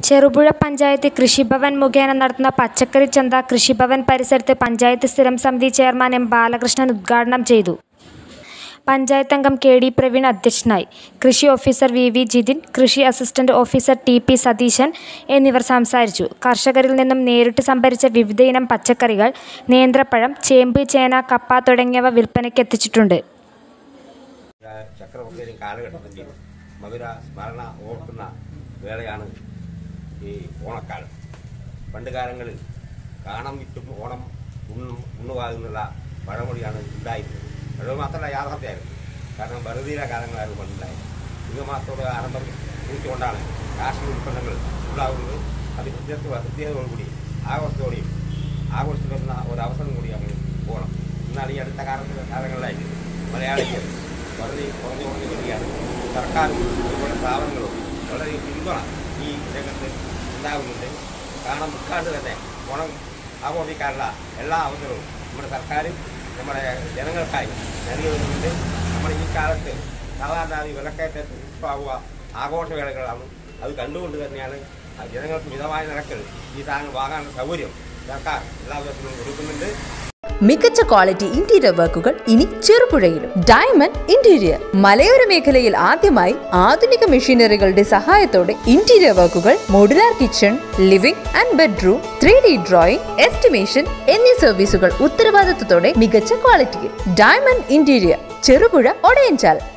ചെറുപുഴ പഞ്ചായത്ത് കൃഷിഭവൻ മുഖേന നടത്തുന്ന പച്ചക്കറി ചന്ത കൃഷിഭവൻ പരിസരത്ത് പഞ്ചായത്ത് സ്ഥിരം സമിതി ചെയർമാൻ എം ബാലകൃഷ്ണൻ ഉദ്ഘാടനം ചെയ്തു പഞ്ചായത്ത് അംഗം കെ ഡി പ്രവീൺ അധ്യക്ഷനായി കൃഷി ഓഫീസർ വി വി ജിതിൻ കൃഷി assistant officer T P Satheesan എന്നിവർ സംസാരിച്ചു കർഷകരിൽ നിന്നും നേരിട്ട് സംഭരിച്ച വിവിധയിനം പച്ചക്കറികൾ നേന്ത്രപ്പഴം ചേമ്പ് ചേന കപ്പ തുടങ്ങിയവ വിൽപ്പനയ്ക്ക് എത്തിച്ചിട്ടുണ്ട് ചക്രവർത്തിയും കാലഘട്ടത്തിൻ്റെ മധുര സ്മരണ ഓർക്കുന്ന വേളയാണ് ഈ ഓണക്കാലം പണ്ട് കാലങ്ങളിൽ കാണം വിറ്റും ഓണം ഉണ്ണും ഉണ്ണുവാകുന്നുള്ള പഴമൊഴിയാണ് ഉണ്ടായിരുന്നത് അത് മാത്രമല്ല യാഥാർത്ഥ്യമായിരുന്നു കാരണം വെറുതീര കാലങ്ങളായിരുന്നു പണ്ടുണ്ടായത് യുഗമാസത്തോട് ആരംഭം കുറിച്ചുകൊണ്ടാണ് കാർഷിക ഉൽപ്പന്നങ്ങൾ ഉണ്ടാകുന്നത് അത് കൃത്യത്വ കൃത്യതയോടുകൂടി ആഘോഷത്തോടെയും ആഘോഷിക്കുന്ന ഒരു അവസരം കൂടിയാണ് ഓണം എന്നാൽ ഈ അടുത്ത കാലത്ത് കാലങ്ങളിലായിട്ട് മലയാളികൾ വളരെ കുറഞ്ഞു കുറഞ്ഞു വരികയാണ് സർക്കാരും അതുപോലെ സ്ഥാപനങ്ങളും വളരെ പിന്തുണ ഈ രംഗത്ത് ഉണ്ടാകുന്നുണ്ട് കാരണം മുക്കാണ്ട് തന്നെ ഓണം ആഘോഷിക്കാനുള്ള എല്ലാ അവസരവും നമ്മുടെ സർക്കാരും നമ്മുടെ ജനങ്ങൾക്കായി നൽകി വരുന്നുണ്ട് നമ്മുടെ ഈ കാലത്ത് സാധാരണ ഈ വിലക്കയറ്റത്തിൽ ഉത്സവമാകുക ആഘോഷവേളകളാണ് അത് കണ്ടുകൊണ്ട് തന്നെയാണ് ആ ജനങ്ങൾക്ക് മിതമായ നിരക്കിൽ ഈ സാധനം വാങ്ങാനുള്ള സൗകര്യം സർക്കാർ എല്ലാ വിധത്തിലും ഒരുക്കുന്നുണ്ട് മികച്ച ക്വാളിറ്റി ഇന്റീരിയർ വർക്കുകൾ ഇനി ചെറുപുഴയിലും ഡയമണ്ട് ഇന്റീരിയർ മലയോര മേഖലയിൽ ആദ്യമായി ആധുനിക മെഷീനറികളുടെ സഹായത്തോടെ ഇന്റീരിയർ വർക്കുകൾ modular kitchen living and bedroom three D drawing estimation എന്നീ സർവീസുകൾ ഉത്തരവാദിത്തത്തോടെ മികച്ച ക്വാളിറ്റിയിൽ ഡയമണ്ട് ഇന്റീരിയർ ചെറുപുഴ ഒടയഞ്ചാൽ